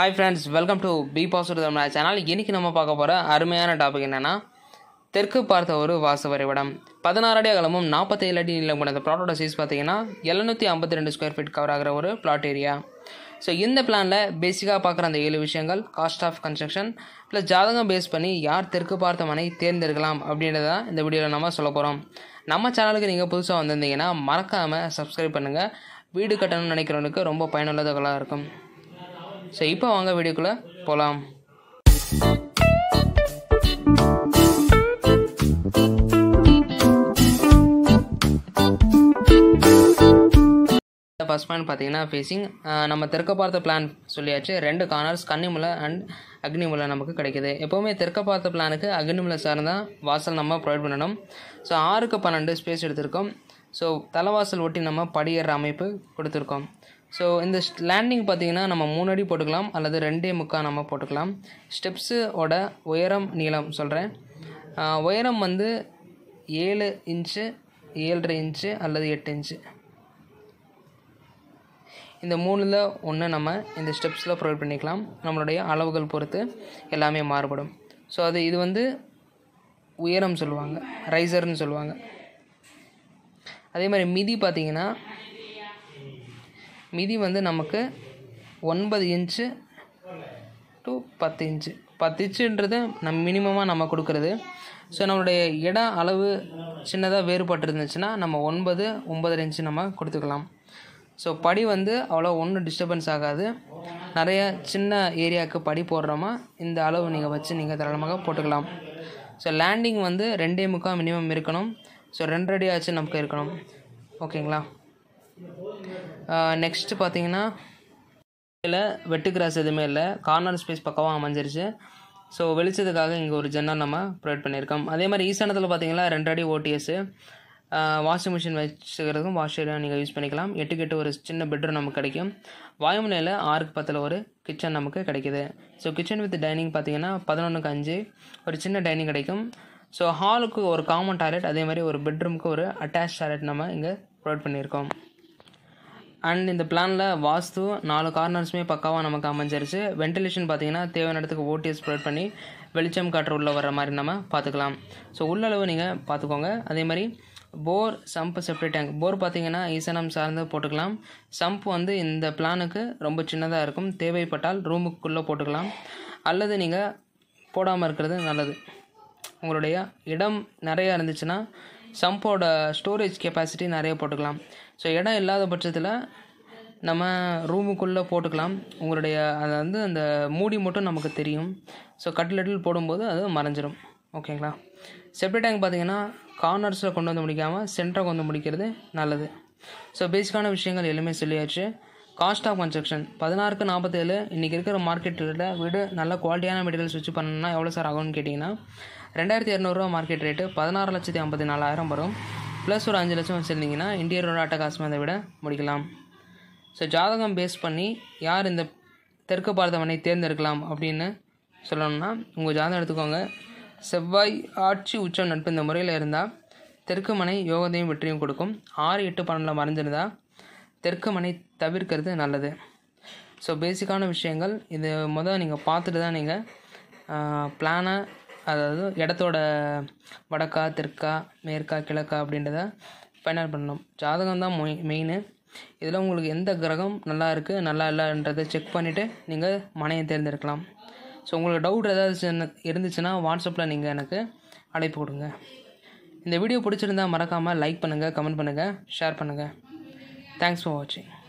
hi friends welcome to B positive Tamil channel இன்றைக்கி நம்ம பார்க்க போகிற அருமையான டாபிக் என்னென்னா தெற்கு பார்த்த ஒரு வாசு வரைபடம் பதினாறு அடி அகலமும் நாற்பத்தேழு அடி நீளம் கொண்ட அந்த ப்ளாட்டோட சைஸ் பார்த்தீங்கன்னா எழுநூற்றி ஐம்பத்தி ரெண்டு ஸ்கொயர் ஃபீட் கவர் ஆகிற ஒரு பிளாட் ஏரியா ஸோ இந்த பிளானில் பேசிக்காக பார்க்குற அந்த ஏழு விஷயங்கள் காஸ்ட் ஆஃப் கன்ஸ்ட்ரக்ஷன் ப்ளஸ் ஜாதகம் பேஸ் பண்ணி யார் தெற்கு பார்த்த மனை தேர்ந்தெடுக்கலாம் அப்படின்றத இந்த வீடியோவில் நம்ம சொல்ல போகிறோம் நம்ம சேனலுக்கு நீங்கள் புதுசாக வந்திருந்தீங்கன்னா மறக்காமல் சப்ஸ்கிரைப் பண்ணுங்கள் வீடு கட்டணும்னு நினைக்கிறவனுக்கு ரொம்ப பயனுள்ள தகவலாக இருக்கும் ஸோ இப்போ வாங்க வீடியோக்குள்ளே போகலாம் ஃபஸ்ட் பாயிண்ட் பார்த்தீங்கன்னா ஃபேஸிங் நம்ம தெற்க பார்த்த பிளான் சொல்லியாச்சு ரெண்டு கார்னர்ஸ் கன்னிமுலை அண்ட் அக்னிமுலை நமக்கு கிடைக்குது எப்போவுமே தெற்க பார்த்த பிளானுக்கு அக்னிமுலை சார்ந்தான் வாசல் நம்ம ப்ரொவைட் பண்ணணும் ஸோ ஆறுக்கு பன்னெண்டு ஸ்பேஸ் எடுத்திருக்கோம் ஸோ தலைவாசல் ஒட்டி நம்ம படியேற அமைப்பு கொடுத்துருக்கோம் ஸோ இந்த லேண்டிங் பார்த்தீங்கன்னா நம்ம மூணு அடி போட்டுக்கலாம் அல்லது ரெண்டே முக்கால் நம்ம போட்டுக்கலாம் ஸ்டெப்ஸோட உயரம் நீளம் சொல்கிறேன் உயரம் வந்து ஏழு இன்ச்சு ஏழரை இன்ச்சு அல்லது எட்டு இன்ச்சு இந்த மூணில் ஒன்று நம்ம இந்த ஸ்டெப்ஸில் ப்ரொவைட் பண்ணிக்கலாம் நம்மளுடைய அளவுகள் பொறுத்து எல்லாமே மாறுபடும் ஸோ அது இது வந்து உயரம் சொல்லுவாங்க ரைசர்னு சொல்லுவாங்க அதே மாதிரி மிதி பார்த்திங்கன்னா மிதி வந்து நமக்கு ஒன்பது இன்ச்சு டு பத்து இன்ச்சு பத்து இன்ச்சுன்றது நம் மினிமமாக நம்ம கொடுக்குறது ஸோ நம்மளுடைய இட அளவு சின்னதாக வேறுபட்டு இருந்துச்சுன்னா நம்ம ஒன்பது ஒன்பதரை இன்ச்சு நம்ம கொடுத்துக்கலாம் ஸோ படி வந்து அவ்வளோ ஒன்றும் டிஸ்டர்பன்ஸ் ஆகாது நிறைய சின்ன ஏரியாவுக்கு படி போடுறோமா இந்த அளவு நீங்கள் வச்சு நீங்கள் தாராளமாக போட்டுக்கலாம் ஸோ லேண்டிங் வந்து ரெண்டே முக்கால் மினிமம் இருக்கணும் ஸோ ரெண்டு அடி ஆச்சு நமக்கு இருக்கணும் ஓகேங்களா நெக்ஸ்ட்டு பார்த்தீங்கன்னா இல்லை வெட்டு கிராஸ் எதுவுமே இல்லை கார்னர் ஸ்பேஸ் பக்கமாக அமைஞ்சிருச்சு ஸோ வெளிச்சத்துக்காக இங்கே ஒரு ஜன்னல் நம்ம ப்ரொவைட் பண்ணியிருக்கோம் அதே மாதிரி ஈசானத்தில் பார்த்தீங்கன்னா ரெண்டு அடி ஓடிஎஸ்ஸு வாஷிங் மிஷின் வச்சுக்கிறதுக்கும் வாஷ் ஏரியா நீங்கள் யூஸ் பண்ணிக்கலாம் எட்டுக்கு எட்டு ஒரு சின்ன பெட்ரூம் நமக்கு கிடைக்கும் வாயுமனையில் ஆறுக்கு பத்தில் ஒரு கிச்சன் நமக்கு கிடைக்கிது ஸோ கிச்சன் வித் டைனிங் பார்த்தீங்கன்னா பதினொன்றுக்கு அஞ்சு ஒரு சின்ன டைனிங் கிடைக்கும் ஸோ ஹாலுக்கு ஒரு காமன் டாய்லெட் அதே மாதிரி ஒரு பெட்ரூமுக்கு ஒரு அட்டாச் டாய்லெட் நம்ம இங்கே ப்ரொவைட் பண்ணியிருக்கோம் அண்ட் இந்த பிளானில் வாஸ்து நாலு கார்னர்ஸுமே பக்காவாக நமக்கு அமைஞ்சிருச்சு வென்டிலேஷன் பார்த்தீங்கன்னா தேவையான இடத்துக்கு ஓடிஎஸ் ப்ரொவைட் பண்ணி வெளிச்சம் காற்று உள்ளே வர மாதிரி நம்ம பார்த்துக்கலாம் ஸோ உள்ளளவு நீங்கள் பார்த்துக்கோங்க அதே மாதிரி bore sump separate tank bore பார்த்தீங்கன்னா ஈசனம் சார்ந்து போட்டுக்கலாம் சம்ப் வந்து இந்த பிளானுக்கு ரொம்ப சின்னதாக இருக்கும் தேவைப்பட்டால் ரூமுக்குள்ளே போட்டுக்கலாம் அல்லது நீங்கள் போடாமல் இருக்கிறது நல்லது உங்களுடைய இடம் நிறையா இருந்துச்சுன்னா சம்போட ஸ்டோரேஜ் கெப்பாசிட்டி நிறைய போட்டுக்கலாம் ஸோ இடம் இல்லாத பட்சத்தில் நம்ம ரூமுக்குள்ளே போட்டுக்கலாம் உங்களுடைய அதை வந்து அந்த மூடி மட்டும் நமக்கு தெரியும் ஸோ கட்லெட்டில் போடும்போது அது மறைஞ்சிரும் ஓகேங்களா செப்ரேட் டேங்க் பார்த்தீங்கன்னா கார்னர்ஸில் கொண்டு வந்து முடிக்காமல் சென்டரை கொண்டு முடிக்கிறது நல்லது ஸோ பேசிக்கான விஷயங்கள் எல்லாமே சொல்லியாச்சு காஸ்ட் ஆஃப் கன்ஸ்ட்ரக்ஷன் பதினாறுக்கு நாற்பத்தேழு இன்றைக்கி இருக்கிற மார்க்கெட் ரேட்டில் வீடு நல்ல குவாலிட்டியான மெட்டீரியல்ஸ் வச்சு பண்ணணும்னா எவ்வளோ சார் ஆகும்னு கேட்டிங்கன்னா ரெண்டாயிரத்தி இரநூறுவா மார்க்கெட் ரேட்டு பதினாறு லட்சத்தி ஐம்பத்தி நாலாயிரம் வரும் ப்ளஸ் ஒரு அஞ்சு லட்சம் வச்சுருந்தீங்கன்னா இன்டீரியரோட அட்டகாசமாக அதை விட முடிக்கலாம் ஸோ ஜாதகம் பேஸ் பண்ணி யார் இந்த தெற்கு பார்த்தவனை தேர்ந்தெடுக்கலாம் அப்படின்னு சொல்லணும்னா உங்கள் ஜாதகம் எடுத்துக்கோங்க செவ்வாய் ஆட்சி உச்சம் நட்பு இந்த முறையில் இருந்தால் தெற்கு மனை யோகத்தையும் வெற்றியும் கொடுக்கும் ஆறு எட்டு பன்னெண்டில் மறைஞ்சிருந்தால் தெற்கு மனை தவிர்க்கிறது நல்லது ஸோ பேசிக்கான விஷயங்கள் இது மொதல் நீங்கள் பார்த்துட்டு தான் நீங்கள் பிளானை அதாவது இடத்தோட வடக்கா தெற்கா மேற்கா கிழக்கா அப்படின்றத ஃபைனல் பண்ணணும் ஜாதகம் தான் மொய் மெயின் இதில் உங்களுக்கு எந்த கிரகம் நல்லா இருக்குது நல்லா இல்லைன்றதை செக் பண்ணிவிட்டு நீங்கள் மனையை தேர்ந்தெடுக்கலாம் ஸோ உங்களுக்கு டவுட் ஏதாவது இருந்துச்சுன்னா வாட்ஸ்அப்பில் நீங்கள் எனக்கு அழைப்பு கொடுங்க இந்த வீடியோ பிடிச்சிருந்தா மறக்காமல் லைக் பண்ணுங்கள் கமெண்ட் பண்ணுங்கள் ஷேர் பண்ணுங்கள் தேங்க்ஸ் ஃபார் வாட்சிங்